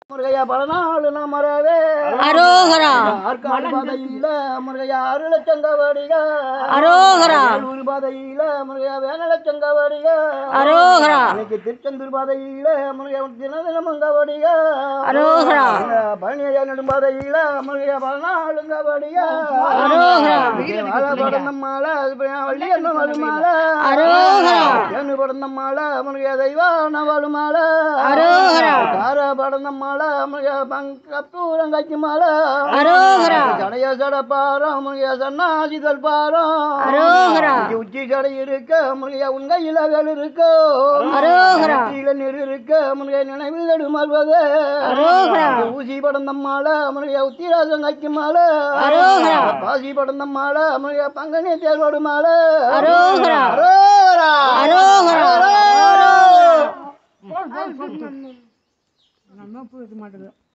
முருகையா பல நாள் நமரவே அரோகரா ஆற்காடு பாதையில முருகையா அரு லட்சங்கவடிக அரோகரா ஒரு பாதையில முருகையா வேன லட்சங்கவடிக அரோகரா இன்னைக்கு திருச்செந்தூர் பாதையில முருகையா தினதினமங்கவடிக அரோகரா பழனியா நெடும்பாதையில முருகையா பல நாளுங்கவடிக அரோகரா படந்தம்மால வள்ளி என்ன வருமால அரோகரா ஏன்னு படந்தம்மால முருகையா தெய்வான வருமால அரோகரா கார படந்தம்மால முருகையா கப்பூரம் கைக்கு மாலை அரோகரா ஜடைய ஜட பாரம் முருகையா சன்னாசிதல் பாரம் அரோகரா இங்க உச்சி ஜடை இருக்க முருகையா உன் கையில வேல் இருக்க அரோகரா நெற்றியில நெரு இருக்க முருகையா நினைவு தடுமாறுவது அரோகரா ஊசி படந்தம்மால முருகையா உத்திராசம் கைக்கு மாலை அரோகரா பாசி படந்தம்மால முருகையா பங்கனி தேர்வோடு மாலை அரோகரா அரோகரா அரோகரா அரோகரா நம்ம போயிட மாட்டேங்குது